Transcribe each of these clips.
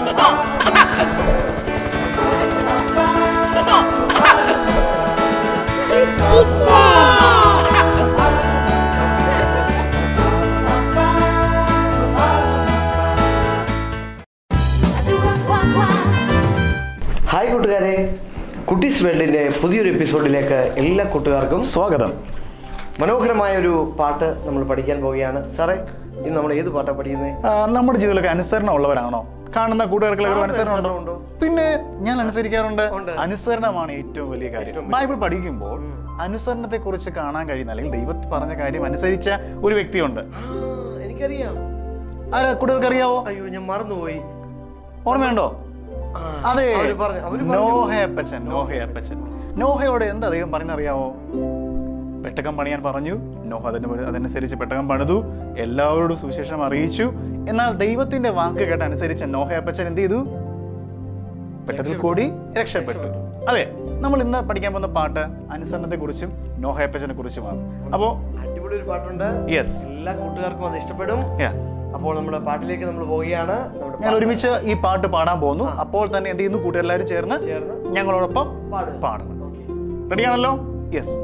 Hi കൂട്ടുകാരെ കുട്ടീസ് വേൾഡിന്റെ പുതിയൊരു എപ്പിസോഡിലേക്ക് എല്ലാ കൂട്ടുകാർക്കും സ്വാഗതം മനോഹരമായ ഒരു പാട്ട് നമ്മൾ പഠിക്കാൻ പോവുകയാണ് സാറേ ഇന്ന് നമ്മൾ ഏത് പാട്ടാണ് പഠിക്കുന്നത് ആ, നമ്മുടെ ജീവിതത്തിലൊക്കെ അനുസരണം ഉള്ളവരാണോ കാണുന്ന കൂട്ടുകാർക്കുള്ള സാറിന് അനുസരണം ഉണ്ടോ അനുസരണമുണ്ടോ? പിന്നെ ഞാൻ അനുസരിക്കാറുണ്ട് ഉണ്ട്. അനുസരണമാണ് ഏറ്റവും വലിയ കാര്യം ഏറ്റവും ബൈബിൾ പഠിക്കുമ്പോൾ അനുസരണത്തെ കുറിച്ച് കാണാൻ കഴിയുന്ന അല്ലെങ്കിൽ ദൈവത്തിൽ പറഞ്ഞ കാര്യം അനുസരിച്ച ഒരു വ്യക്തിയുണ്ട് ആ, എനിക്കറിയാം ആരാ കൂട്ടുകാർക്ക് അറിയാവോ അയ്യോ ഞാൻ മറന്നുപോയി ഓർമ്മയുണ്ടോ ആ, അതെ അവര് പറഞ്ഞു അവര് പറഞ്ഞു. നോഹയപ്പച്ചൻ നോഹയപ്പച്ചൻ നോഹയോട് എന്താ ദൈവം പറഞ്ഞറിയാവോ പെട്ടകം പണിയാൻ പറഞ്ഞു നോഹ അതിന് പ- അതനുസരിച്ച് പെട്ടകം പണിതു എല്ലാവരോടും സുവിശേഷം അറിയിച്ചു എന്നാൽ ദൈവത്തിന്റെ വാക്ക് കേട്ട് അനുസരിച്ച് നോഹയപ്പച്ചൻ എന്ത് ചെയ്തു പെട്ടതിൽ കൂടി രക്ഷപ്പെട്ടു അതെ നമ്മൾ ഇന്ന് പഠിക്കാൻ പോകുന്ന പാട്ട് അനുസരണത്തെ കുറിച്ചും നോഹയപ്പച്ചനെ കുറിച്ചുമാണ് അപ്പോ അടിപൊളി ഒരു പാട്ടുണ്ട് യെസ് എല്ലാ കൂട്ടുകാർക്കും അത് ഇഷ്ടപ്പെടും അപ്പോൾ നമ്മുടെ പാട്ടിലേക്ക് നമ്മൾ പോവുകയാണ് നമ്മുടെ ഞങ്ങൾ ഒരുമിച്ച് ഈ പാട്ട് പാടാൻ പോകുന്നു അപ്പോൾ തന്നെ എന്ത് ചെയ്യുന്നു കൂട്ടുകാരെല്ലാവരും ചേർന്ന് ചേർന്ന് ഞങ്ങളോടൊപ്പം പാടുക പാടണം ഓക്കെ റെഡിയാണല്ലോ യെസ്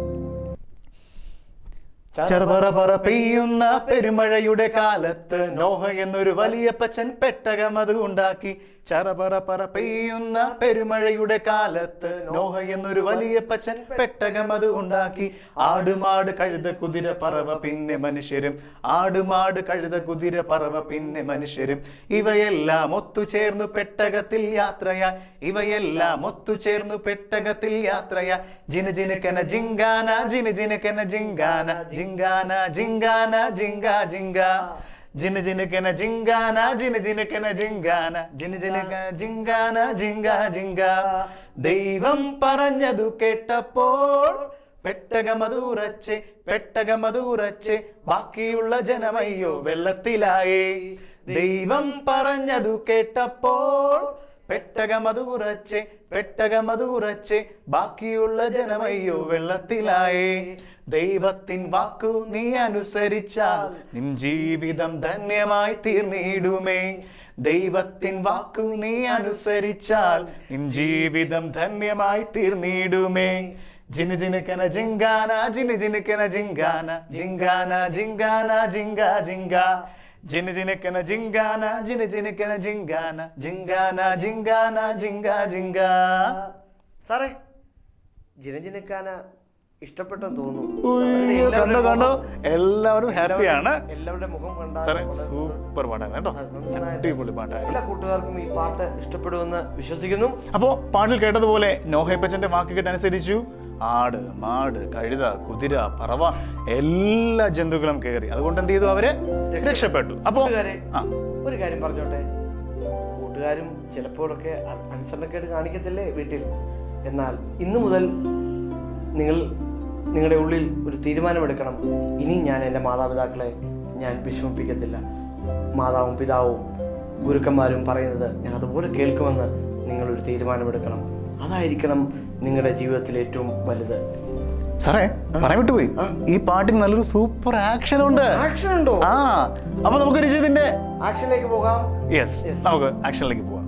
ചെറുപറ പറ പെയ്യുന്ന പെരുമഴയുടെ കാലത്ത് നോഹ എന്നൊരു വലിയ പച്ചൻ പെട്ടകം അത് ഉണ്ടാക്കി ചറപറ പറ പെയ്യുന്ന പെരുമഴയുടെ കാലത്ത് നോഹ എന്നൊരു വലിയ പച്ചൻ പെട്ടകം അത് ഉണ്ടാക്കി ആടുമാട് കഴുത കുതിര പറവ പിന്നെ മനുഷ്യരും ആടുമാട് കഴുത കുതിര പറവ പിന്നെ മനുഷ്യരും ഇവയെല്ലാം ഒത്തുചേർന്നു പെട്ടകത്തിൽ യാത്രയാ ഇവയെല്ലാം ഒത്തുചേർന്നു പെട്ടകത്തിൽ യാത്രയാ ജിന ജിനക്കന ജിങ്കാന ജിന ജിനക്കന ജിങ്കാന ജിങ്കാന ജിങ്കാന ജിങ്കാ ജിങ്കാ ജിന ജിനക്കന ജിങ്കാന ജിന ജിനക്കന ജിങ്കാന ജിന ജിനക ജിങ്കാന ജിങ്കാ ജിങ്കാ ദൈവം പറഞ്ഞതു കേട്ടപ്പോൾ പെട്ടകമതുറച്ച് പെട്ടകമതുറച്ച് ബാക്കിയുള്ള ജനമയ്യോ വെള്ളത്തിലായേ ദൈവം പറഞ്ഞതു കേട്ടപ്പോൾ പെട്ടകമതുറച്ച് പെട്ടകമതുറച്ച് ബാക്കിയുള്ള ജനമയ്യോ വെള്ളത്തിലായേ ദൈവത്തിൻ വാക്കു നീ അനുസരിച്ചാൽ നിൻ ജീവിതം ധന്യമായി തീർന്നിടുമേ ദൈവത്തിൻ വാക്കു നീ അനുസരിച്ചാൽ നിൻ ജീവിതം ധന്യമായി തീർന്നിടുമേ ജിന ജിനക്കന ജിങ്കാന ജിന ജിനക്കന ജിങ്കാന ജിങ്കാന ജിങ്കാന ജിങ്കാ ജിങ്കാ ജിന ജിനക്കന ജിങ്കാന ജിന ജിനക്കന ജിങ്കാന ജിങ്കാന ജിങ്കാന ജിങ്കാ ജിങ്കാ സാറേ ജിനജിനക്കാന ഇഷ്ടപ്പെട്ടെന്ന് തോന്നുന്നു ഉയ്യോ, കണ്ടോ കണ്ടോ എല്ലാവരും ഹാപ്പിയാണ് എല്ലാവരുടെ മുഖം കണ്ടാൽ സാറേ വളരെ സൂപ്പർ പാട്ടാണ് കേട്ടോ അത് നന്നായിട്ട് അടിപൊളി പാട്ടായിരുന്നു എല്ലാ കൂട്ടുകാർക്കും ഈ പാട്ട് ഇഷ്ടപ്പെടുമെന്ന് വിശ്വസിക്കുന്നു അപ്പോ പാട്ടിൽ കേട്ടതുപോലെ നോഹയപ്പച്ചന്റെ വാക്ക് കേട്ടനുസരിച്ചു ആട് മാട് കഴുത കുതിര പറവ എല്ലാ ജന്തുക്കളും കയറി അതുകൊണ്ട് എന്ത് ചെയ്തു അവര് രക്ഷപ്പെട്ടു അപ്പോ കൂട്ടുകാരെ ആ ഒരു കാര്യം പറഞ്ഞോട്ടെ കൂട്ടുകാരും ചിലപ്പോഴൊക്കെ അ- അനുസരണക്കേട് കാണിക്കത്തില്ലേ വീട്ടിൽ എന്നാൽ ഇന്നു മുതൽ നിങ്ങൾ നിങ്ങളുടെ ഉള്ളിൽ ഒരു തീരുമാനമെടുക്കണം ഇനി ഞാൻ എൻ്റെ മാതാപിതാക്കളെ ഞാൻ വിഷമിപ്പിക്കത്തില്ല മാതാവും പിതാവും ഗുരുക്കന്മാരും പറയുന്നത് ഞാൻ അതുപോലെ കേൾക്കുമെന്ന് നിങ്ങളൊരു തീരുമാനമെടുക്കണം അതായിരിക്കണം നിങ്ങളുടെ ജീവിതത്തിൽ ഏറ്റവും വലുത് സാറേ പറയാൻ വിട്ടുപോയി ഈ പാട്ടിന് നല്ലൊരു സൂപ്പർ ആക്ഷൻ ഉണ്ട് ആക്ഷൻ ഉണ്ടോ ആ അപ്പൊ നമുക്ക് ഇതിന്റെ ആക്ഷനിലേക്ക് പോകാം യെസ് Yes. നമുക്ക് ആക്ഷനിലേക്ക് പോവാം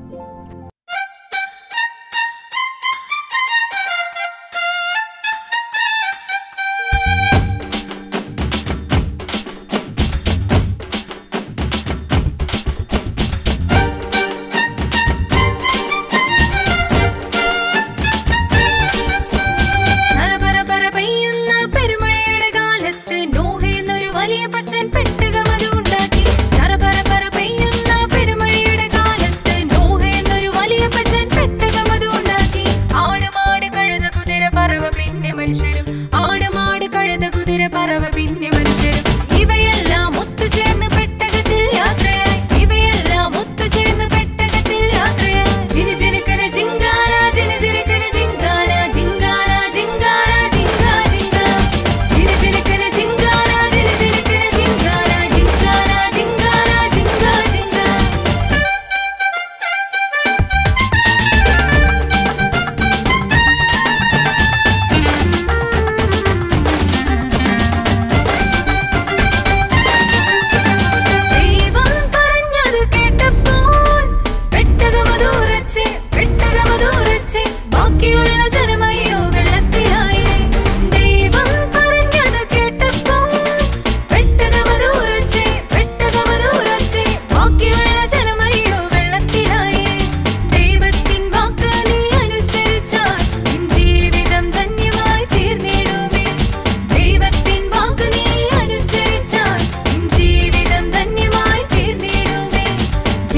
സരപരപര പെയ്യുന്ന പെരുമഴയുടെ കാലത്ത് നോഹ എന്നൊരു വലിയ പച്ചൻ പെട്ടകം അത് ഉണ്ടാക്കി സരപരപര പെയ്യുന്ന പെരുമഴയുടെ കാലത്ത്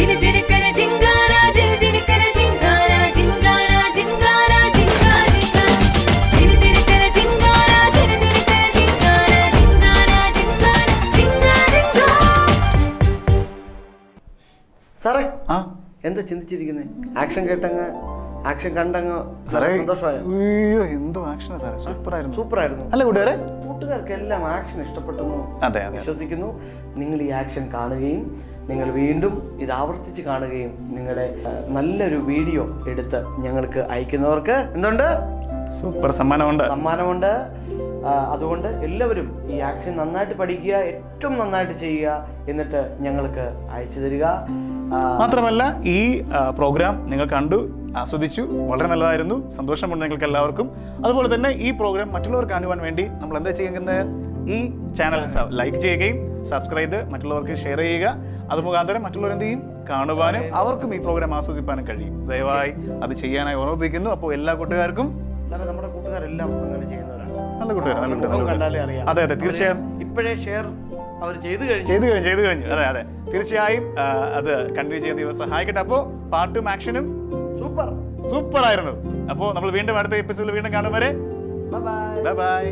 ജിന ജിനക്കന ജിങ്കാര ജിന ജിനക്കന ജിങ്കാര ജിങ്കാര ജിങ്കാര ജിങ്കാ ജിങ്കാ ജിന ജിനക്കന ജിങ്കാര ജിന ജിനക്കന ജിങ്കാര ജിങ്കാര ജിങ്കാര ജിങ്കാ ജിങ്കാ സാറേ ആ എന്താ ചിന്തിച്ചിരിക്കുന്നത് ആക്ഷൻ കേട്ടങ്ങ് ആക്ഷൻ കണ്ടങ്ങ് സാറേ സന്തോഷമായോ അയ്യോ എന്തോ ആക്ഷനാ സാറേ സൂപ്പർ ആയിരുന്നു സൂപ്പറായിരുന്നു അല്ല കൂട്ടുകാരെ കൂട്ടുകാർക്കെല്ലാം ആക്ഷൻ ഇഷ്ടപ്പെട്ടെന്ന് അതെ അതെ വിശ്വസിക്കുന്നു നിങ്ങൾ ഈ ആക്ഷൻ കാണുകയും നിങ്ങൾ വീണ്ടും ഇത് ആവർത്തിച്ച് കാണുകയും നിങ്ങളുടെ ആ, നല്ലൊരു വീഡിയോ എടുത്ത് ഞങ്ങൾക്ക് അയക്കുന്നവർക്ക് എന്തുണ്ട് സൂപ്പർ സമ്മാനമുണ്ട് സമ്മാനമുണ്ട് ആ, അതുകൊണ്ട് എല്ലാവരും ഈ ആക്ഷൻ നന്നായിട്ട് പഠിക്കുക ഏറ്റവും നന്നായിട്ട് ചെയ്യുക എന്നിട്ട് ഞങ്ങൾക്ക് അയച്ചു തരിക ആ, മാത്രമല്ല ഈ ആ, പ്രോഗ്രാം നിങ്ങൾ കണ്ടു ആസ്വദിച്ചു വളരെ നല്ലതായിരുന്നു സന്തോഷമുണ്ട് നിങ്ങൾക്ക് എല്ലാവർക്കും അതുപോലെ തന്നെ ഈ പ്രോഗ്രാം മറ്റുള്ളവർക്ക് കാണുവാൻ വേണ്ടി നമ്മൾ എന്താ ചെയ്യുന്നത് ഈ ചാനൽ ലൈക്ക് ചെയ്യുകയും സബ്സ്ക്രൈബ് ചെയ്ത് മറ്റുള്ളവർക്ക് ഷെയർ ചെയ്യുക അത് മുഖാന്തരം മറ്റുള്ളവർ എന്ത് ചെയ്യും കാണുവാനും അവർക്കും ഈ പ്രോഗ്രാം ആസ്വദിപ്പാനും കഴിയും ദയവായി അത് ചെയ്യാനായി ഓർമ്മിപ്പിക്കുന്നു അപ്പോൾ എല്ലാ കൂട്ടുകാർക്കും സാറേ നമ്മുടെ കൂട്ടുകാരെല്ലാം അങ്ങനെ ചെയ്യുന്നവരാണ് നല്ല കൂട്ടുകാർ നല്ല കൂട്ടുകാർ, മുഖം നല്ല കണ്ടാലേ കൂട്ടുകാർ അറിയാം അതെ അതെ തീർച്ചയായും ഇപ്പോഴേ ഷെയർ അവർ ചെയ്തു കഴിഞ്ഞു ചെയ്തു കഴിഞ്ഞു ചെയ്തു കഴിഞ്ഞു അതെ അതെ തീർച്ചയായും ആ, അത് കണ്ടിന്യൂ ചെയ്യാൻ ദിവസം സഹായിക്കട്ടെ അപ്പോൾ പാട്ടും ആക്ഷനും സൂപ്പർ സൂപ്പർ ആയിരുന്നു അപ്പോൾ നമ്മൾ വീണ്ടും അടുത്ത എപ്പിസോഡിൽ വീണ്ടും കാണും വരെ ബൈ ബൈ ബൈ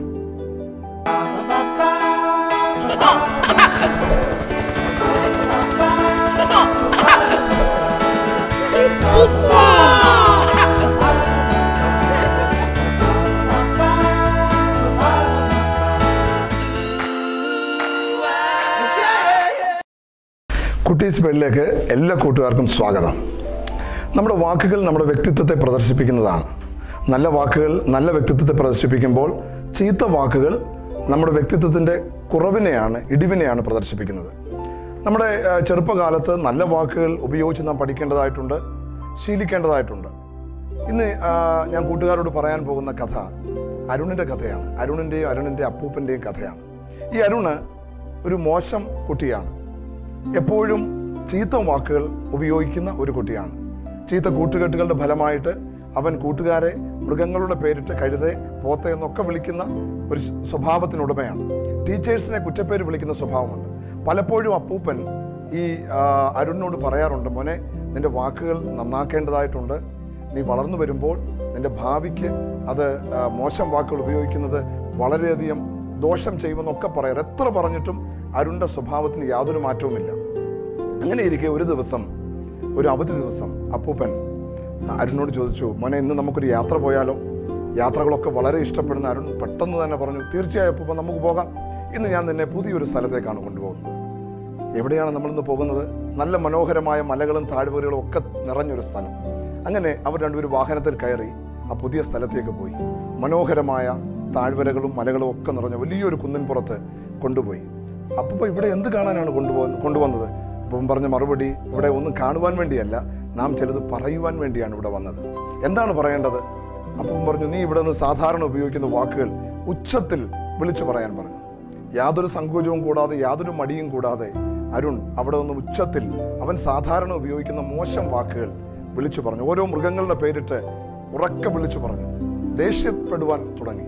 കുട്ടീസ് വേൾഡിലേക്ക് എല്ലാ കൂട്ടുകാർക്കും സ്വാഗതം നമ്മുടെ വാക്കുകൾ നമ്മുടെ വ്യക്തിത്വത്തെ പ്രദർശിപ്പിക്കുന്നതാണ് നല്ല വാക്കുകൾ നല്ല വ്യക്തിത്വത്തെ പ്രദർശിപ്പിക്കുമ്പോൾ ചീത്ത വാക്കുകൾ നമ്മുടെ വ്യക്തിത്വത്തിൻ്റെ കുറവിനെയാണ് ഇടിവിനെയാണ് പ്രദർശിപ്പിക്കുന്നത് നമ്മുടെ ആ, ചെറുപ്പകാലത്ത് നല്ല വാക്കുകൾ ഉപയോഗിച്ച് നാം പഠിക്കേണ്ടതായിട്ടുണ്ട് ശീലിക്കേണ്ടതായിട്ടുണ്ട് ഇന്ന് ആ, ഞാൻ കൂട്ടുകാരോട് പറയാൻ പോകുന്ന കഥ അരുണിൻ്റെ കഥയാണ് അരുണിൻ്റെയും അരുണിൻ്റെ അപ്പൂപ്പൻ്റെയും കഥയാണ് ഈ അരുണ് ഒരു മോശം കുട്ടിയാണ് എപ്പോഴും ചീത്ത വാക്കുകൾ ഉപയോഗിക്കുന്ന ഒരു കുട്ടിയാണ് ചീത്ത കൂട്ടുകെട്ടുകളുടെ ഫലമായിട്ട് അവൻ കൂട്ടുകാരെ മൃഗങ്ങളുടെ പേരിട്ട് കഴുതെ പോത്ത എന്നൊക്കെ വിളിക്കുന്ന ഒരു സ്വ- സ്വഭാവത്തിനുടമയാണ് ടീച്ചേഴ്സിനെ കുറ്റപ്പേര് വിളിക്കുന്ന സ്വഭാവമുണ്ട് പലപ്പോഴും അപ്പൂപ്പൻ ഈ ആ, അരുണിനോട് പറയാറുണ്ട് മോനെ നിന്റെ വാക്കുകൾ നന്നാക്കേണ്ടതായിട്ടുണ്ട് നീ വളർന്നു വരുമ്പോൾ നിന്റെ ഭാവിക്ക് അത് ആ, മോശം വാക്കുകൾ ഉപയോഗിക്കുന്നത് വളരെയധികം ദോഷം ചെയ്യുമെന്നൊക്കെ പറയാറ് എത്ര പറഞ്ഞിട്ടും അരുണിൻ്റെ സ്വഭാവത്തിന് യാതൊരു മാറ്റവുമില്ല അങ്ങനെ ഇരിക്കെ ഒരു ദിവസം ഒരു അവധി ദിവസം അപ്പൂപ്പൻ അരുണിനോട് ചോദിച്ചു മോനെ ഇന്ന് നമുക്കൊരു യാത്ര പോയാലോ യാത്രകളൊക്കെ വളരെ ഇഷ്ടപ്പെടുന്ന അരുൺ പെട്ടെന്ന് തന്നെ പറഞ്ഞു തീർച്ചയായും അപ്പൂപ്പൻ നമുക്ക് പോകാം ഇന്ന് ഞാൻ നിന്നെ പുതിയൊരു സ്ഥലത്തേക്കാണ് കൊണ്ടുപോകുന്നത് എവിടെയാണ് നമ്മളിന്ന് പോകുന്നത് നല്ല മനോഹരമായ മലകളും താഴ്വരകളും ഒക്കെ നിറഞ്ഞൊരു സ്ഥലം അങ്ങനെ അവർ രണ്ടുപേരും വാഹനത്തിൽ കയറി ആ പുതിയ സ്ഥലത്തേക്ക് പോയി മനോഹരമായ താഴ്വരകളും മലകളും ഒക്കെ നിറഞ്ഞ വലിയൊരു കുന്നിൻ പുറത്ത് കൊണ്ടുപോയി അപ്പോൾ ഇവിടെ എന്ത് കാണാനാണ് കൊണ്ടുപോകുന്നത് കൊണ്ടുവന്നത് അപ്പം പറഞ്ഞ മറുപടി ഇവിടെ ഒന്നും കാണുവാൻ വേണ്ടിയല്ല നാം ചിലത് പറയുവാൻ വേണ്ടിയാണ് ഇവിടെ വന്നത് എന്താണ് പറയേണ്ടത് അപ്പം പറഞ്ഞു നീ ഇവിടെ നിന്ന് സാധാരണ ഉപയോഗിക്കുന്ന വാക്കുകൾ ഉച്ചത്തിൽ വിളിച്ചു പറയാൻ പറഞ്ഞു യാതൊരു സങ്കോചവും കൂടാതെ യാതൊരു മടിയും കൂടാതെ അരുൺ അവിടെ നിന്ന് ഉച്ചത്തിൽ അവൻ സാധാരണ ഉപയോഗിക്കുന്ന മോശം വാക്കുകൾ വിളിച്ചു പറഞ്ഞു ഓരോ മൃഗങ്ങളുടെ പേരിട്ട് ഉറക്കെ വിളിച്ചു പറഞ്ഞു ദേഷ്യപ്പെടുവാൻ തുടങ്ങി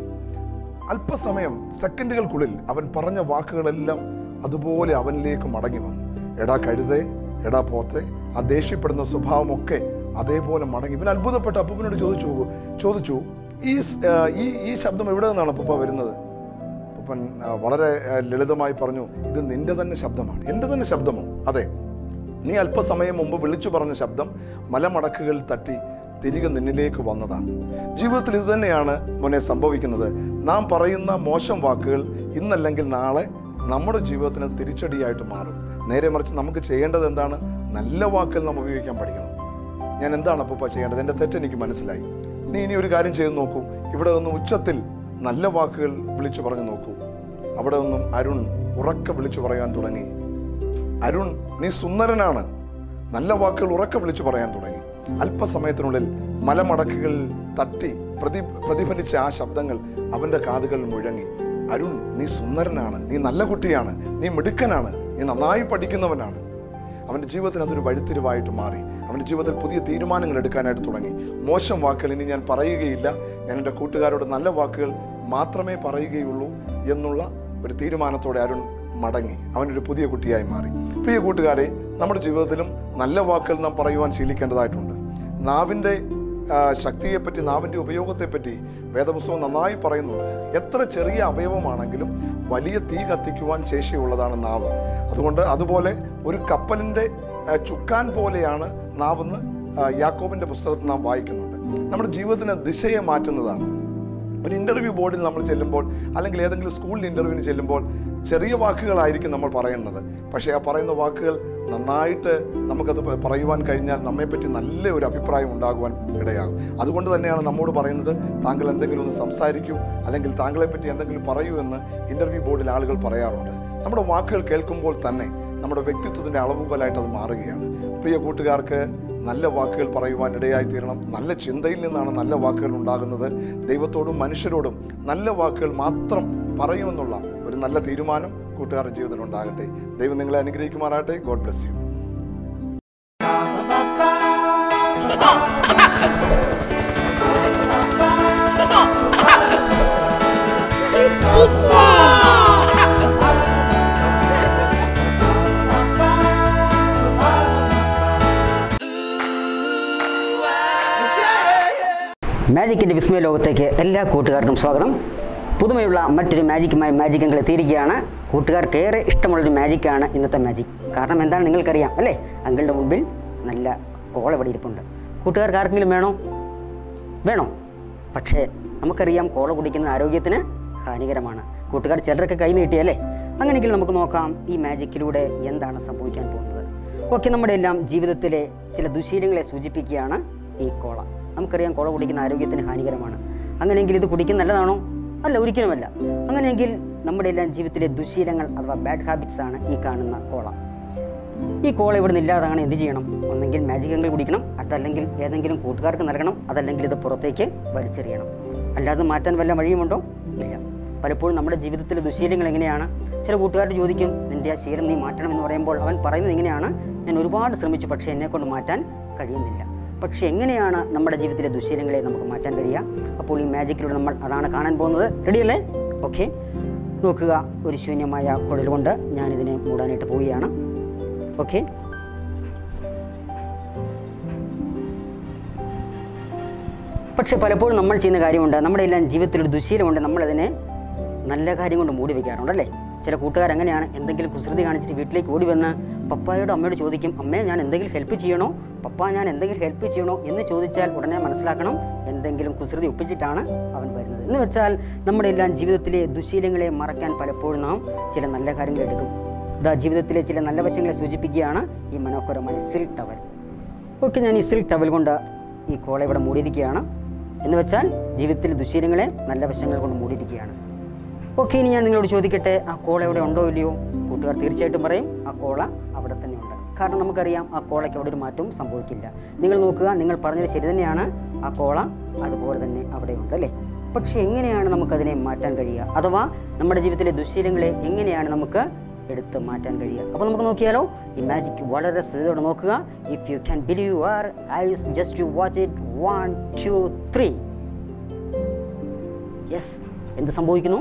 അല്പസമയം സെക്കൻഡുകൾക്കുള്ളിൽ അവൻ പറഞ്ഞ വാക്കുകളെല്ലാം അതുപോലെ അവനിലേക്ക് മടങ്ങി വന്നു എടാ കഴുതേ എടാ പോത്തെ ആ ദേഷ്യപ്പെടുന്ന സ്വഭാവമൊക്കെ അതേപോലെ മടങ്ങി ഇവൻ അത്ഭുതപ്പെട്ട് അപ്പൂപ്പനോട് ചോദിച്ചു പോകും ചോദിച്ചു ഈ സ്- ആ, ഈ ഈ ശബ്ദം എവിടെ നിന്നാണ് അപ്പൂപ്പ വരുന്നത് അപ്പൻ ആ, വളരെ ആ, ലളിതമായി പറഞ്ഞു ഇത് നിന്റെ തന്നെ ശബ്ദമാണ് എൻ്റെ തന്നെ ശബ്ദമോ അതെ നീ അല്പസമയം മുമ്പ് വിളിച്ചു പറഞ്ഞ ശബ്ദം മലമടക്കുകൾ തട്ടി തിരികെ നിന്നിലേക്ക് വന്നതാണ് ജീവിതത്തിൽ ഇത് തന്നെയാണ് മോനെ സംഭവിക്കുന്നത് നാം പറയുന്ന മോശം വാക്കുകൾ ഇന്നല്ലെങ്കിൽ നാളെ നമ്മുടെ ജീവിതത്തിന് തിരിച്ചടിയായിട്ട് മാറും നേരെ മറിച്ച് നമുക്ക് ചെയ്യേണ്ടത് എന്താണ് നല്ല വാക്കുകൾ നാം ഉപയോഗിക്കാൻ പഠിക്കണം ഞാൻ എന്താണ് അപ്പൂപ്പ ചെയ്യേണ്ടത് എൻ്റെ തെറ്റെനിക്ക് മനസ്സിലായി നീ ഇനി ഒരു കാര്യം ചെയ്ത് നോക്കൂ ഇവിടെ നിന്ന് ഉച്ചത്തിൽ നല്ല വാക്കുകൾ വിളിച്ചു പറഞ്ഞു നോക്കൂ അവിടെ നിന്നും അരുൺ ഉറക്കെ വിളിച്ചു പറയാൻ തുടങ്ങി അരുൺ നീ സുന്ദരനാണ് നല്ല വാക്കുകൾ ഉറക്കെ വിളിച്ചു പറയാൻ തുടങ്ങി അല്പസമയത്തിനുള്ളിൽ മലമടക്കുകൾ തട്ടി പ്രതി പ്രതിഫലിച്ച ആ ശബ്ദങ്ങൾ അവൻ്റെ കാതുകളിൽ മുഴങ്ങി അരുൺ നീ സുന്ദരനാണ് നീ നല്ല കുട്ടിയാണ് നീ മിടുക്കനാണ് നീ നന്നായി പഠിക്കുന്നവനാണ് അവൻ്റെ ജീവിതത്തിന് അതൊരു വഴിത്തിരിവായിട്ട് മാറി അവൻ്റെ ജീവിതത്തിൽ പുതിയ തീരുമാനങ്ങൾ എടുക്കാനായിട്ട് തുടങ്ങി മോശം വാക്കുകൾ ഇനി ഞാൻ പറയുകയില്ല ഞാൻ എൻ്റെ കൂട്ടുകാരോട് നല്ല വാക്കുകൾ മാത്രമേ പറയുകയുള്ളൂ എന്നുള്ള ഒരു തീരുമാനത്തോടെ അരുൺ മടങ്ങി അവനൊരു പുതിയ കുട്ടിയായി മാറി പ്രിയ കൂട്ടുകാരെ നമ്മുടെ ജീവിതത്തിലും നല്ല വാക്കുകൾ നാം പറയുവാൻ ശീലിക്കേണ്ടതായിട്ടുണ്ട് നാവിൻ്റെ ആ, ശക്തിയെപ്പറ്റി നാവിൻ്റെ ഉപയോഗത്തെപ്പറ്റി വേദപുസ്തകം നന്നായി പറയുന്നുണ്ട് എത്ര ചെറിയ അവയവമാണെങ്കിലും വലിയ തീ കത്തിക്കുവാൻ ശേഷിയുള്ളതാണ് നാവ് അതുകൊണ്ട് അതുപോലെ ഒരു കപ്പലിൻ്റെ ആ, ചുക്കാൻ പോലെയാണ് നാവെന്ന് ആ, യാക്കോബിൻ്റെ പുസ്തകത്തിൽ നാം വായിക്കുന്നുണ്ട് നമ്മുടെ ജീവിതത്തിന് ദിശയെ മാറ്റുന്നതാണ് ഒരു ഇൻ്റർവ്യൂ ബോർഡിൽ നമ്മൾ ചെല്ലുമ്പോൾ അല്ലെങ്കിൽ ഏതെങ്കിലും സ്കൂളിൽ ഇൻ്റർവ്യൂവിന് ചെല്ലുമ്പോൾ ചെറിയ വാക്കുകളായിരിക്കും നമ്മൾ പറയുന്നത് പക്ഷേ ആ പറയുന്ന വാക്കുകൾ നന്നായിട്ട് നമുക്കത് പ- പറയുവാൻ കഴിഞ്ഞാൽ നമ്മെപ്പറ്റി നല്ല ഒരു അഭിപ്രായം ഉണ്ടാകുവാൻ ഇടയാകും അതുകൊണ്ട് തന്നെയാണ് നമ്മോട് പറയുന്നത് താങ്കൾ എന്തെങ്കിലും ഒന്ന് സംസാരിക്കൂ അല്ലെങ്കിൽ താങ്കളെപ്പറ്റി എന്തെങ്കിലും പറയൂ എന്ന് ഇൻ്റർവ്യൂ ബോർഡിൽ ആളുകൾ പറയാറുണ്ട് നമ്മുടെ വാക്കുകൾ കേൾക്കുമ്പോൾ തന്നെ നമ്മുടെ വ്യക്തിത്വത്തിൻ്റെ അളവുകോലായിട്ട് അത് മാറുകയാണ് പ്രിയ കൂട്ടുകാർക്ക് നല്ല വാക്കുകൾ പറയുവാൻ ഇടയായി തീരണം നല്ല ചിന്തയിൽ നിന്നാണ് നല്ല വാക്കുകൾ ഉണ്ടാകുന്നത് ദൈവത്തോടും മനുഷ്യരോടും നല്ല വാക്കുകൾ മാത്രം പറയുമെന്നുള്ള ഒരു നല്ല തീരുമാനം കൂട്ടുകാരുടെ ജീവിതത്തിൽ ഉണ്ടാകട്ടെ ദൈവം നിങ്ങളെ അനുഗ്രഹിക്കുമാറാകട്ടെ ഗോഡ് ബ്ലെസ് യു മാജിക്കിൻ്റെ വിസ്മയ ലോകത്തേക്ക് എല്ലാ കൂട്ടുകാർക്കും സ്വാഗതം പുതുമയുള്ള മറ്റൊരു മാജിക്കുമായി മാജിക് അങ്കിൾ എത്തിയിരിക്കുകയാണ് കൂട്ടുകാർക്ക് ഏറെ ഇഷ്ടമുള്ളൊരു മാജിക്കാണ് ഇന്നത്തെ മാജിക് കാരണം എന്താണ് നിങ്ങൾക്കറിയാം അല്ലേ അങ്കിളുടെ മുമ്പിൽ നല്ല കോള ഇവിടെ ഇരിപ്പുണ്ട് കൂട്ടുകാർക്ക് ആർക്കെങ്കിലും വേണോ വേണോ പക്ഷേ നമുക്കറിയാം കോള കുടിക്കുന്നത് ആരോഗ്യത്തിന് ഹാനികരമാണ് കൂട്ടുകാർ ചിലരൊക്കെ കൈ നീട്ടിയല്ലേ അങ്ങനെയെങ്കിൽ നമുക്ക് നോക്കാം ഈ മാജിക്കിലൂടെ എന്താണ് സംഭവിക്കാൻ പോകുന്നത് ഓക്കെ നമ്മുടെ എല്ലാം ജീവിതത്തിലെ ചില ദുശീലങ്ങളെ സൂചിപ്പിക്കുകയാണ് ഈ കോള നമുക്കറിയാം കോള കുടിക്കുന്ന ആരോഗ്യത്തിന് ഹാനികരമാണ് അങ്ങനെയെങ്കിൽ ഇത് കുടിക്കുന്ന നല്ലതാണോ അല്ല ഒരിക്കലുമല്ല അങ്ങനെയെങ്കിൽ നമ്മുടെ എല്ലാം ജീവിതത്തിലെ ദുശീലങ്ങൾ അഥവാ ബാഡ് ഹാബിറ്റ്സ് ആണ് ഈ കാണുന്ന കോള ഈ കോള ഇവിടെ നിന്ന് ഇല്ലാതാണ് എന്ത് ചെയ്യണം ഒന്നെങ്കിൽ മാജിക് അങ്കിൾ കുടിക്കണം അതല്ലെങ്കിൽ ഏതെങ്കിലും കൂട്ടുകാർക്ക് നൽകണം അതല്ലെങ്കിൽ ഇത് പുറത്തേക്ക് വലിച്ചെറിയണം അല്ലാതെ മാറ്റാൻ വല്ല വഴിയുമുണ്ടോ ഇല്ല പലപ്പോഴും നമ്മുടെ ജീവിതത്തിലെ ദുശീലങ്ങൾ എങ്ങനെയാണ് ചില കൂട്ടുകാർ ചോദിക്കും നിൻ്റെ ആ ശീലം നീ മാറ്റണം എന്ന് പറയുമ്പോൾ അവൻ പറയുന്നത് ഇങ്ങനെയാണ് ഞാൻ ഒരുപാട് ശ്രമിച്ചു പക്ഷേ എന്നെ കൊണ്ട് മാറ്റാൻ കഴിയുന്നില്ല പക്ഷേ എങ്ങനെയാണ് നമ്മുടെ ജീവിതത്തിലെ ദുശീലങ്ങളെ നമുക്ക് മാറ്റാൻ കഴിയുക അപ്പോൾ ഈ മാജിക്കിലൂടെ നമ്മൾ അതാണ് കാണാൻ പോകുന്നത് റെഡിയല്ലേ ഓക്കെ നോക്കുക ഒരു ശൂന്യമായ കുഴൽ കൊണ്ട് ഞാനിതിനെ മൂടാനായിട്ട് പോവുകയാണ് ഓക്കെ പക്ഷെ പലപ്പോഴും നമ്മൾ ചെയ്യുന്ന കാര്യമുണ്ട് നമ്മുടെ എല്ലാം ജീവിതത്തിലൊരു ദുശീലമുണ്ട് നമ്മളതിനെ നല്ല കാര്യം കൊണ്ട് മൂടി വയ്ക്കാറുണ്ട് അല്ലേ ചില കൂട്ടുകാർ അങ്ങനെയാണ് എന്തെങ്കിലും കുസൃതി കാണിച്ചിട്ട് വീട്ടിലേക്ക് ഓടി വന്ന് പപ്പായോട് അമ്മയോട് ചോദിക്കും അമ്മേ ഞാൻ എന്തെങ്കിലും ഹെൽപ്പ് ചെയ്യണോ പപ്പ ഞാൻ എന്തെങ്കിലും ഹെൽപ്പ് ചെയ്യണോ എന്ന് ചോദിച്ചാൽ ഉടനെ മനസ്സിലാക്കണം എന്തെങ്കിലും കുസൃതി ഒപ്പിച്ചിട്ടാണ് അവൻ വരുന്നത് എന്ന് വെച്ചാൽ നമ്മുടെ എല്ലാം ജീവിതത്തിലെ ദുശീലങ്ങളെ മറക്കാൻ പലപ്പോഴും നാം ചില നല്ല കാര്യങ്ങൾ എടുക്കും ഇതാ ജീവിതത്തിലെ ചില നല്ല വശങ്ങളെ സൂചിപ്പിക്കുകയാണ് ഈ മനോഹരമായ സിൽക്ക് ടവൽ ഓക്കെ ഞാൻ ഈ സിൽക്ക് ടവൽ കൊണ്ട് ഈ കോള ഇവിടെ മൂടിയിരിക്കുകയാണ് എന്ന് വെച്ചാൽ ജീവിതത്തിലെ ദുശീലങ്ങളെ നല്ല വശങ്ങൾ കൊണ്ട് മൂടിയിരിക്കുകയാണ് ഓക്കെ ഇനി ഞാൻ നിങ്ങളോട് ചോദിക്കട്ടെ ആ കോള ഇവിടെ ഉണ്ടോ ഇല്ലയോ കൂട്ടുകാർ തീർച്ചയായിട്ടും പറയും ആ കോള അവിടെ തന്നെ ഉണ്ട് കാരണം നമുക്കറിയാം ആ കോളയ്ക്ക് അവിടെ ഒരു മാറ്റവും സംഭവിക്കില്ല നിങ്ങൾ നോക്കുക നിങ്ങൾ പറഞ്ഞത് ശരി തന്നെയാണ് ആ കോള അതുപോലെ തന്നെ അവിടെ ഉണ്ട് അല്ലേ പക്ഷെ എങ്ങനെയാണ് നമുക്കതിനെ മാറ്റാൻ കഴിയുക അഥവാ നമ്മുടെ ജീവിതത്തിലെ ദുശീലങ്ങളെ എങ്ങനെയാണ് നമുക്ക് എടുത്ത് മാറ്റാൻ കഴിയുക അപ്പോൾ നമുക്ക് നോക്കിയാലോ ഈ മാജിക് വളരെ ശ്രദ്ധയോടെ നോക്കുക if you can believe your eyes just you watch it one two three yes എന്ത് സംഭവിക്കുന്നു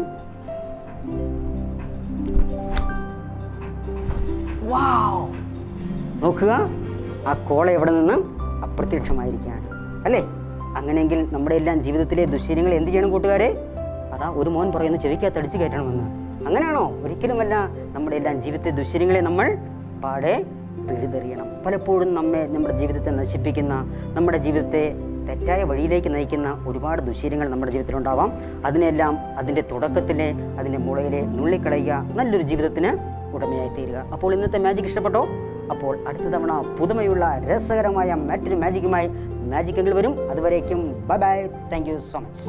വാവ് നോക്കുക ആ കോള എവിടെ നിന്ന് അപ്രത്യക്ഷമായിരിക്കുകയാണ് അല്ലേ അങ്ങനെയെങ്കിൽ നമ്മുടെ എല്ലാം ജീവിതത്തിലെ ദുശ്ശീലങ്ങൾ എന്ത് ചെയ്യണം കൂട്ടുകാരെ അതാ ഒരു മോൻ പറയുന്നു ചെവിക്കകത്ത് അടിച്ചു കയറ്റണമെന്ന് അങ്ങനെയാണോ ഒരിക്കലുമല്ല നമ്മുടെ എല്ലാം ജീവിതത്തിലെ ദുശ്ശീലങ്ങളെ നമ്മൾ പാടെ പിഴുതെറിയണം പലപ്പോഴും നമ്മെ നമ്മുടെ ജീവിതത്തെ നശിപ്പിക്കുന്ന നമ്മുടെ ജീവിതത്തെ തെറ്റായ വഴിയിലേക്ക് നയിക്കുന്ന ഒരുപാട് ദുശീലങ്ങൾ നമ്മുടെ ജീവിതത്തിലുണ്ടാവാം അതിനെല്ലാം അതിൻ്റെ തുടക്കത്തിലെ അതിൻ്റെ മുളയിലെ നുള്ളിക്കളയുക നല്ലൊരു ജീവിതത്തിന് ഉടമയായി തീരുക അപ്പോൾ ഇന്നത്തെ മാജിക് ഇഷ്ടപ്പെട്ടോ അപ്പോൾ അടുത്ത തവണ പുതുമയുള്ള രസകരമായ മറ്റൊരു മാജിക്കുമായി മാജിക് എങ്കിൽ വരും അതുവരേക്കും bye bye thank you so much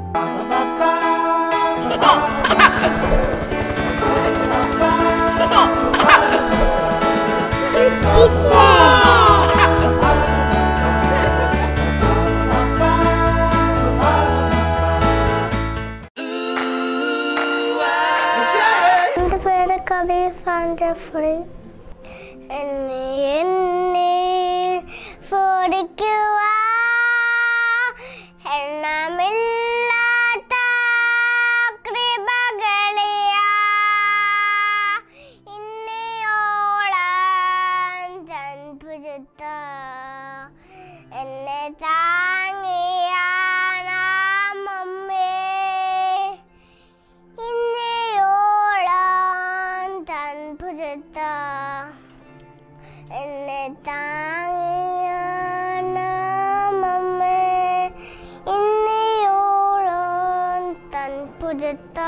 എൻ്റെ പേര് കബീർ ജഫ്രി എന്നെ എന്നെ ഫോടിക്കുക എണ്ണമില്ലാത്ത കൃപകളിയ ഇന്നയോള പുതുത്ത എന്നെ താങ്ങിയാണമ്മേ ഇന്നയോളം തൻ പുതുത്ത എന്നെ താങ്ങിയാണമ്മേ ഇന്നയോളം തൻ പുതുത്ത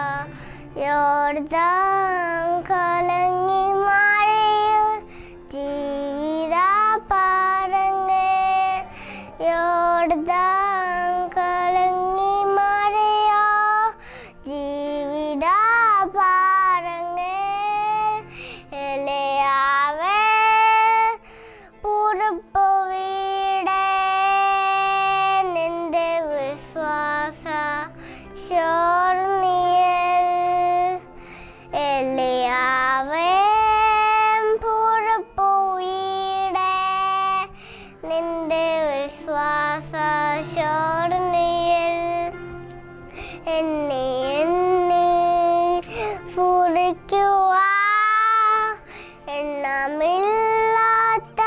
യോർദാൻ കലങ്ങി മഴയിൽ ജീവിത പാടങ്ങേ യോർദാൻ കലങ്ങി മഴയോ ജീവിത പാടങ്ങേ എലയാവേ പുറപ്പു വീടേ നിന്റെ വിശ്വാസ ശോർണിയൽ എലിയാവേ പുറപ്പു വീടേ നിന്റെ വിശ്വാസ ശോർണിയൽ എന്നെ എന്നെ ഫുറിക്കുക എണ്ണമില്ലാത്ത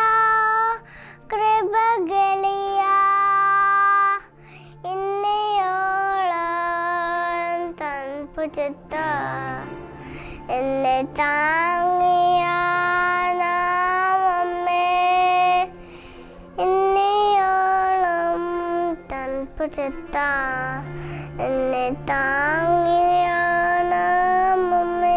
കൃപകളിയ ഇന്നയോളം തൻപുചത്ത എന്നെ താങ്ങിയ നാമമ്മേ ഇന്നയോളം തൻപുചത്ത എന്നെ താങ്ങിയ നാമമ്മേ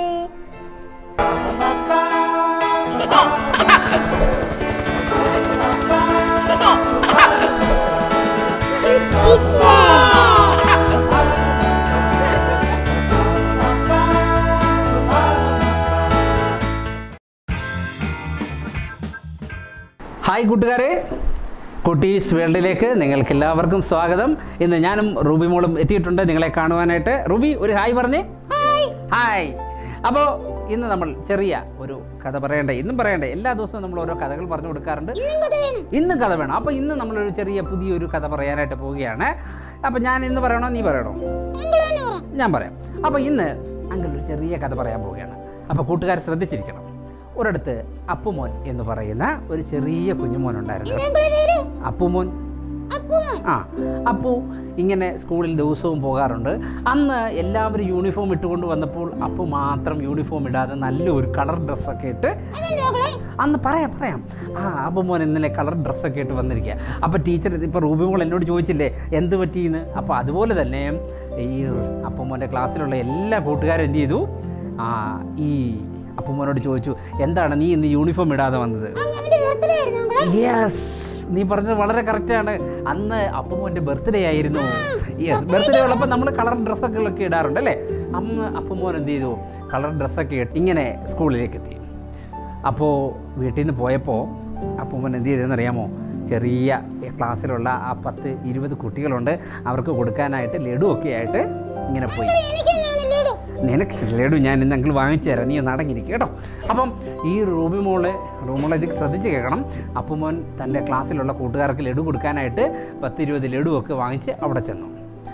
ഹായ് കൂട്ടുകാരെ കുട്ടീസ് വേൾഡിലേക്ക് നിങ്ങൾക്ക് എല്ലാവർക്കും സ്വാഗതം ഇന്ന് ഞാനും റൂബി മോളും എത്തിയിട്ടുണ്ട് നിങ്ങളെ കാണുവാനായിട്ട് റൂബി ഒരു ഹായ് പറഞ്ഞേ ഹായ് അപ്പോൾ ഇന്ന് നമ്മൾ ചെറിയ ഒരു കഥ പറയണ്ടേ ഇന്നും പറയണ്ടേ എല്ലാ ദിവസവും നമ്മൾ ഓരോ കഥകൾ പറഞ്ഞു കൊടുക്കാറുണ്ട് ഇന്നും കഥ വേണം അപ്പോൾ ഇന്ന് നമ്മളൊരു ചെറിയ പുതിയൊരു കഥ പറയാനായിട്ട് പോവുകയാണ് അപ്പോൾ ഞാൻ ഇന്ന് പറയണോ നീ പറയണോ ഞാൻ പറയാം അപ്പോൾ ഇന്ന് അങ്കിൾ ഒരു ചെറിയ കഥ പറയാൻ പോവുകയാണ് അപ്പോൾ കൂട്ടുകാർ ശ്രദ്ധിച്ചിരിക്കണം ഒരിടത്ത് അപ്പുമോൻ എന്ന് പറയുന്ന ഒരു ചെറിയ കുഞ്ഞുമോൻ ഉണ്ടായിരുന്നു അപ്പുമോൻ ആ അപ്പു ഇങ്ങനെ സ്കൂളിൽ ദിവസവും പോകാറുണ്ട് അന്ന് എല്ലാവരും യൂണിഫോം ഇട്ടുകൊണ്ട് വന്നപ്പോൾ അപ്പു മാത്രം യൂണിഫോം ഇടാതെ നല്ലൊരു കളർ ഡ്രസ്സൊക്കെ ഇട്ട് അന്ന് പറയാം പറയാം ആ അപ്പോൾ മോൻ ഇന്നലെ കളർ ഡ്രസ്സൊക്കെ ഇട്ട് വന്നിരിക്കുക അപ്പോൾ ടീച്ചർ ഇപ്പോൾ റൂബി മോൾ എന്നോട് ചോദിച്ചില്ലേ എന്ത് പറ്റിയെന്ന് അപ്പോൾ അതുപോലെ തന്നെ ഈ അപ്പുമോൻ്റെ ക്ലാസ്സിലുള്ള എല്ലാ കൂട്ടുകാരും എന്ത് ചെയ്തു ആ ഈ അപ്പുമോനോട് ചോദിച്ചു എന്താണ് നീ ഇന്ന് യൂണിഫോം ഇടാതെ വന്നത് യെസ് നീ പറഞ്ഞത് വളരെ കറക്റ്റാണ് അന്ന് അപ്പുമോൻ്റെ ബർത്ത്ഡേ ആയിരുന്നു യെസ് ബർത്ത്ഡേ ഉള്ളപ്പോൾ നമ്മൾ കളർ ഡ്രസ്സൊക്കെ ഇടാറുണ്ട് അല്ലേ അന്ന് അപ്പുമോൻ എന്ത് ചെയ്തു കളർ ഡ്രസ്സൊക്കെ ഇട്ട് ഇങ്ങനെ സ്കൂളിലേക്ക് എത്തി അപ്പോൾ വീട്ടിൽ നിന്ന് പോയപ്പോൾ അപ്പൂമ്മൻ എന്ത് ചെയ്തതെന്ന് അറിയാമോ ചെറിയ ക്ലാസ്സിലുള്ള ആ പത്ത് ഇരുപത് കുട്ടികളുണ്ട് അവർക്ക് കൊടുക്കാനായിട്ട് ലഡു ഒക്കെ ആയിട്ട് ഇങ്ങനെ പോയി നിനക്ക് ലഡു ഞാൻ ഇന്ന് അങ്കിൾ വാങ്ങിച്ചു തരാം നീ ഒന്ന് അടങ്ങിയിരിക്കുക കേട്ടോ അപ്പം ഈ റൂബി മോള് റൂമോളെ ഇത് ശ്രദ്ധിച്ച് കേൾക്കണം അപ്പുമോൻ തൻ്റെ ക്ലാസ്സിലുള്ള കൂട്ടുകാർക്ക് ലഡു കൊടുക്കാനായിട്ട് പത്ത് ഇരുപത് ലഡു ഒക്കെ വാങ്ങിച്ച് അവിടെ ചെന്നു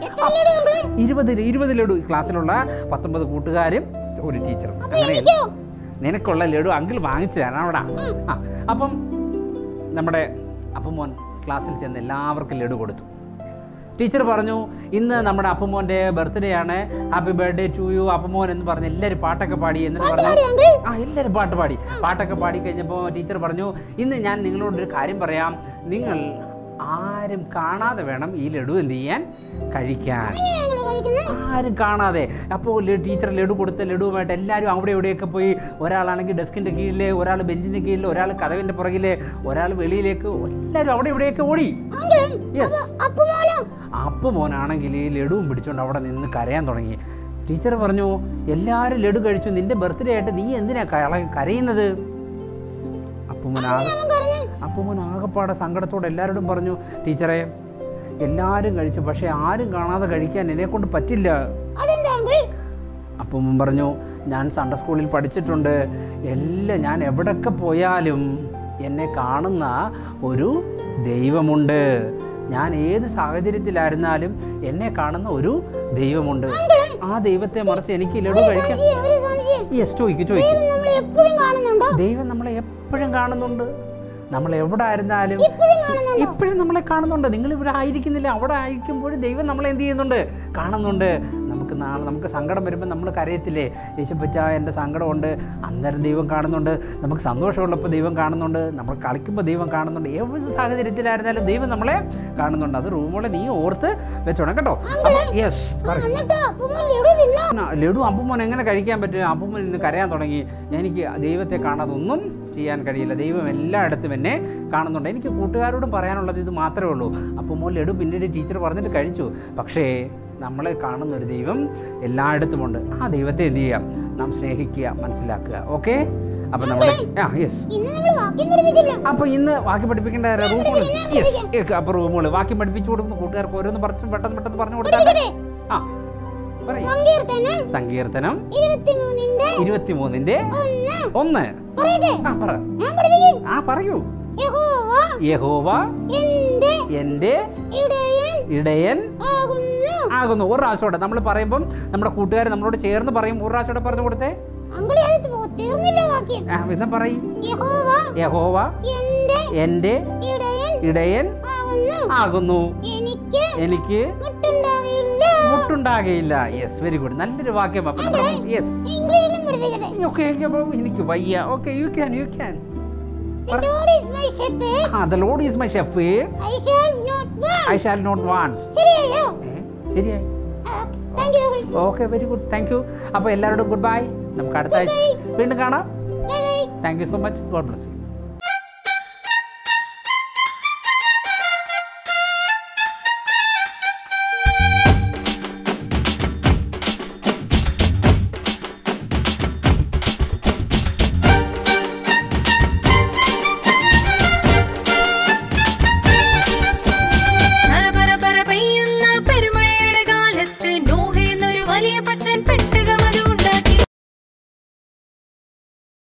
ഇരുപത് ഇരുപത് ലഡു ക്ലാസ്സിലുള്ള പത്തൊമ്പത് കൂട്ടുകാരും ഒരു ടീച്ചറും അങ്ങനെ നിനക്കുള്ള ലഡു അങ്കിൾ വാങ്ങിച്ചു തരാം അവിടെ ആ അപ്പം നമ്മുടെ അപ്പുമോൻ ക്ലാസ്സിൽ ചെന്ന് എല്ലാവർക്കും ലഡു കൊടുത്തു ടീച്ചർ പറഞ്ഞു ഇന്ന് നമ്മുടെ അപ്പുമോൻ്റെ ബർത്ത്ഡേ ആണ് happy birthday to you Appumon എന്ന് പറഞ്ഞ് എല്ലാവരും പാട്ടൊക്കെ പാടി എന്നിട്ട് പറഞ്ഞു ആ എല്ലാവരും പാട്ട് പാടി പാട്ടൊക്കെ പാടി കഴിഞ്ഞപ്പോൾ ടീച്ചർ പറഞ്ഞു ഇന്ന് ഞാൻ നിങ്ങളോടൊരു കാര്യം പറയാം നിങ്ങൾ ആരും കാണാതെ വേണം ഈ ലഡു എന്ത് ചെയ്യാൻ കഴിക്കാൻ ആരും കാണാതെ അപ്പോൾ ടീച്ചർ ലഡു കൊടുത്ത ലഡുവുമായിട്ട് എല്ലാവരും അവിടെ ഇവിടെയൊക്കെ പോയി ഒരാളാണെങ്കിൽ ഡെസ്കിൻ്റെ കീഴിൽ ഒരാൾ ബെഞ്ചിൻ്റെ കീഴിൽ ഒരാൾ കഥവിൻ്റെ പുറകിൽ ഒരാൾ വെളിയിലേക്ക് എല്ലാവരും അവിടെ ഇവിടെയൊക്കെ ഓടി യെസ് അപ്പു മോനാണെങ്കിൽ ഈ ലഡുവും പിടിച്ചുകൊണ്ട് അവിടെ നിന്ന് കരയാൻ തുടങ്ങി ടീച്ചർ പറഞ്ഞു എല്ലാവരും ലഡു കഴിച്ചു നിന്റെ ബർത്ത്ഡേ ആയിട്ട് നീ എന്തിനാ കള- കരയുന്നത് അപ്പുമോൻ ആകെ അപ്പുമോൻ ആകെപ്പാടെ സങ്കടത്തോടെ എല്ലാവരോടും പറഞ്ഞു ടീച്ചറെ എല്ലാവരും കഴിച്ചു പക്ഷേ ആരും കാണാതെ കഴിക്കാൻ എന്നെ കൊണ്ട് പറ്റില്ല അപ്പം പറഞ്ഞു ഞാൻ സൺഡേ സ്കൂളിൽ പഠിച്ചിട്ടുണ്ട് എല്ലാം ഞാൻ എവിടൊക്കെ പോയാലും എന്നെ കാണുന്ന ഒരു ദൈവമുണ്ട് ഞാൻ ഏത് സാഹചര്യത്തിലായിരുന്നാലും എന്നെ കാണുന്ന ഒരു ദൈവമുണ്ട് ആ ദൈവത്തെ മറിച്ച് എനിക്ക് ലഡു കഴിക്കാം യെസ് ചോദിക്കും ചോദിക്കും ദൈവം നമ്മളെ എപ്പോഴും കാണുന്നുണ്ട് നമ്മൾ എവിടെ ആയിരുന്നാലും ഇപ്പോഴും നമ്മളെ കാണുന്നുണ്ട് നിങ്ങൾ ഇവിടെ ആയിരിക്കുന്നില്ല അവിടെ ആയിരിക്കുമ്പോഴും ദൈവം നമ്മളെ എന്ത് ചെയ്യുന്നുണ്ട് കാണുന്നുണ്ട് നമുക്ക് നാളെ നമുക്ക് സങ്കടം വരുമ്പോൾ നമ്മൾ കരയത്തില്ലേ യേശുപ്പച്ച എൻ്റെ സങ്കടമുണ്ട് അന്നേരം ദൈവം കാണുന്നുണ്ട് നമുക്ക് സന്തോഷമുള്ളപ്പോൾ ദൈവം കാണുന്നുണ്ട് നമ്മൾ കളിക്കുമ്പോൾ ദൈവം കാണുന്നുണ്ട് ഏത് സാഹചര്യത്തിലായിരുന്നാലും ദൈവം നമ്മളെ കാണുന്നുണ്ട് അത് റൂമോളെ നീ ഓർത്ത് വെച്ചോണം കേട്ടോ യെസ് എന്നിട്ട് അപ്പുമോൻ ലഡു തിന്നോ ആ, ലഡു അപ്പുമോൻ എങ്ങനെ കഴിക്കാൻ പറ്റും അപ്പുമോൻ ഇന്ന് കരയാൻ തുടങ്ങി എനിക്ക് ദൈവത്തെ കാണാതെ ഒന്നും ചെയ്യാൻ കഴിയില്ല ദൈവം എല്ലായിടത്തും എന്നെ കാണുന്നുണ്ട് എനിക്ക് കൂട്ടുകാരോടും പറയാനുള്ളത് ഇത് മാത്രമേ ഉള്ളൂ അപ്പുമോൻ ലഡു പിന്നീട് ടീച്ചർ പറഞ്ഞിട്ട് കഴിച്ചു പക്ഷേ നമ്മളെ കാണുന്ന ഒരു ദൈവം എല്ലായിടത്തുമുണ്ട് ആ ദൈവത്തെ എന്ത് ചെയ്യാം നാം സ്നേഹിക്കുക മനസ്സിലാക്കുക ഓക്കെ അപ്പം നമ്മുടെ ആ യെസ് ഇന്ന് നമ്മൾ വാക്യം പഠിപ്പിച്ചില്ല അപ്പൊ ഇന്ന് വാക്യം പഠിപ്പിക്കേണ്ട റൂമുകൾ യെസ് അപ്പൊ റൂമുകൾ വാക്യം പഠിപ്പിച്ചു കൊടുക്കുന്നു കൂട്ടുകാർക്ക് ഓരോന്ന് പറഞ്ഞു പെട്ടെന്ന് പെട്ടെന്ന് പറഞ്ഞു കൊടുത്താൽ ആ പറയ്. സങ്കീർത്തനം സങ്കീർത്തനം ഇരുപത്തിമൂന്നിന്റെ ഇരുപത്തിമൂന്നിന്റെ ഒന്ന് ഒന്ന് പറയട്ടെ ആ പറ ഞാൻ പഠിപ്പിക്കും ആ പറയൂ യഹോവ യഹോവ എന്റെ എൻ്റെ ഇടയൻ ഇടയൻ ആകുന്നു ആകുന്നു ഒരു പ്രാവശ്യം നമ്മൾ പറയുമ്പം നമ്മുടെ കൂട്ടുകാർ നമ്മളോട് ചേർന്ന് പറയും ഒരു പ്രാവശ്യം പറഞ്ഞു കൊടുത്തേ അങ്കിളി അത് തോ- തീർന്നില്ല വാക്യം ആ പിന്നെ പറയും യഹോവ യഹോവ എന്റെ എൻ്റെ ഇടയൻ ഇടയൻ ആകുന്നു ആകുന്നു എനിക്ക് എനിക്ക് മുട്ടുണ്ടാകില്ല മുട്ടുണ്ടാകയില്ല യെസ് വെരി ഗുഡ് നല്ലൊരു വാക്യം അപ്പം നമ്മുടെ യെസ് ഇംഗ്ലീഷിലും പഠിപ്പിക്കട്ടെ ഓക്കെ അപ്പം എനിക്ക് വയ്യ okay you can you can The Lord is my shepherd, ആ the Lord is my shepherd I shall not want. I shall not want ശരിയായോ ശരിയായി thank you okay very good thank you അപ്പോൾ എല്ലാവരോടും goodbye നമുക്ക് അടുത്ത ആഴ്ച വീണ്ടും കാണാം bye bye thank you so much God bless U